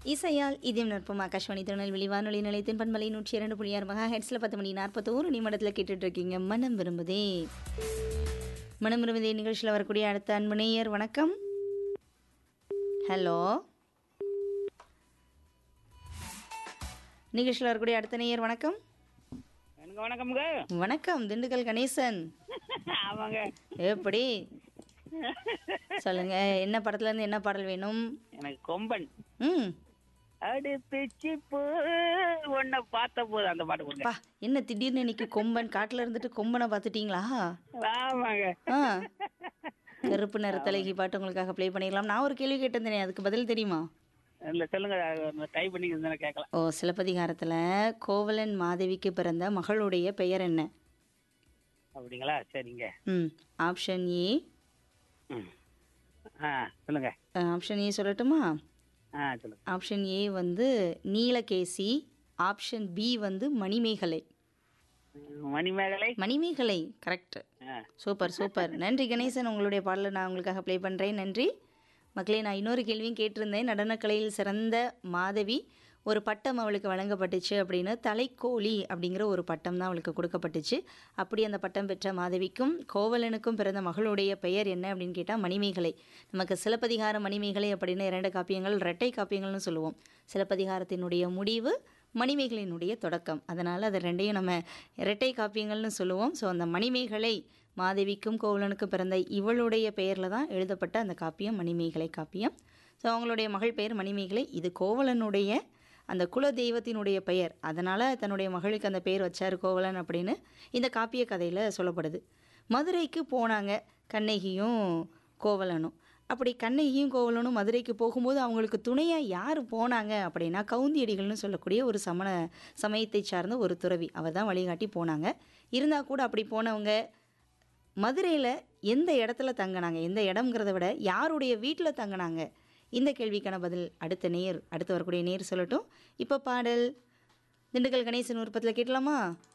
இசையால் இதயம் நற்பம் ஆகாஷ்வாணி திருநெல்வேலி வானொலி நிலையத்தின் பண்பலை நூற்றி இரண்டு புள்ளி ஆறு மகா ஹெட்ஸில் பத்து மணி நாற்பத்தோரு நிமிடத்தில் கேட்டுட்டு இருக்கீங்க மனம் விரும்புதே மனம் விரும்புதே நிகழ்ச்சியில் வரக்கூடிய அடுத்த அன்பு நேயர் வணக்கம் ஹலோ நிகழ்ச்சியில் வரக்கூடிய அடுத்த நேயர் வணக்கம் எனக்கு வணக்கம்ங்க வணக்கம் திண்டுக்கல் கணேசன் ஆமாங்க எப்படி சொல்லுங்க என்ன படத்துல இருந்து என்ன பாடல் வேணும் எனக்கு கொம்பன் ம் அடுப்பிச்சு போ உன்னை பார்த்த போது அந்த பாட்டு கொடுங்க பா என்ன திடீர்னு இன்னைக்கு கொம்பன் காட்டுல இருந்துட்டு கொம்பனை பார்த்துட்டீங்களா ஆமாங்க ஆ கருப்பு நிற தலைகி பாட்டு உங்களுக்காக ப்ளே பண்ணிடலாம் நான் ஒரு கேள்வி கேட்டிருந்தேனே அதுக்கு பதில் தெரியுமா இல்ல சொல்லுங்க டைப் பண்ணி இருந்தா கேட்கலாம் ஓ சிலப்பதிகாரத்துல கோவலன் மாதவிக்கு பிறந்த மகளுடைய பெயர் என்ன அப்படிங்களா சரிங்க ம் ஆப்ஷன் ஏ ம். ஆ சொல்லுங்க ஆப்ஷன் ஏ சொல்லட்டுமா ஆ சொல்லுங்க ஆப்ஷன் ஏ வந்து நீலகேசி ஆப்ஷன் பி வந்து மணிமேகலை மணிமேகலை மணிமேகலை கரெக்ட் ஆ சூப்பர் சூப்பர் நன்றி கணேசன் உங்களுடைய பாடலை நான் உங்களுக்காக ப்ளே பண்ணுறேன் நன்றி மக்களே நான் இன்னொரு கேள்வியும் கேட்டிருந்தேன் நடனக்கலையில் சிறந்த மாதவி ஒரு பட்டம் அவளுக்கு வழங்கப்பட்டுச்சு அப்படின்னு தலைக்கோழி அப்படிங்கிற ஒரு பட்டம் தான் அவளுக்கு கொடுக்கப்பட்டுச்சு அப்படி அந்த பட்டம் பெற்ற மாதவிக்கும் கோவலனுக்கும் பிறந்த மகளுடைய பெயர் என்ன அப்படின்னு கேட்டால் மணிமேகலை நமக்கு சிலப்பதிகார மணிமேகலை அப்படின்னு இரண்டு காப்பியங்கள் இரட்டை காப்பியங்கள்னு சொல்லுவோம் சிலப்பதிகாரத்தினுடைய முடிவு மணிமேகலையினுடைய தொடக்கம் அதனால் அது ரெண்டையும் நம்ம இரட்டை காப்பியங்கள்னு சொல்லுவோம் ஸோ அந்த மணிமேகலை மாதவிக்கும் கோவலனுக்கும் பிறந்த இவளுடைய பெயரில் தான் எழுதப்பட்ட அந்த காப்பியம் மணிமேகலை காப்பியம் ஸோ அவங்களுடைய மகள் பெயர் மணிமேகலை இது கோவலனுடைய அந்த குல தெய்வத்தினுடைய பெயர் அதனால் தன்னுடைய மகளுக்கு அந்த பெயர் வச்சார் கோவலன் அப்படின்னு இந்த காப்பிய கதையில் சொல்லப்படுது மதுரைக்கு போனாங்க கண்ணகியும் கோவலனும் அப்படி கண்ணகியும் கோவலனும் மதுரைக்கு போகும்போது அவங்களுக்கு துணையாக யார் போனாங்க அப்படின்னா கவுந்தியடிகள்னு சொல்லக்கூடிய ஒரு சமண சமயத்தை சார்ந்த ஒரு துறவி அவர் தான் வழிகாட்டி போனாங்க இருந்தால் கூட அப்படி போனவங்க மதுரையில் எந்த இடத்துல தங்கினாங்க எந்த இடம்ங்கிறத விட யாருடைய வீட்டில் தங்கினாங்க இந்த கேள்விக்கான பதில் அடுத்த நேர் அடுத்து வரக்கூடிய நேர் சொல்லட்டும் இப்போ பாடல் திண்டுக்கல் கணேசன் விருப்பத்தில் கேட்கலாமா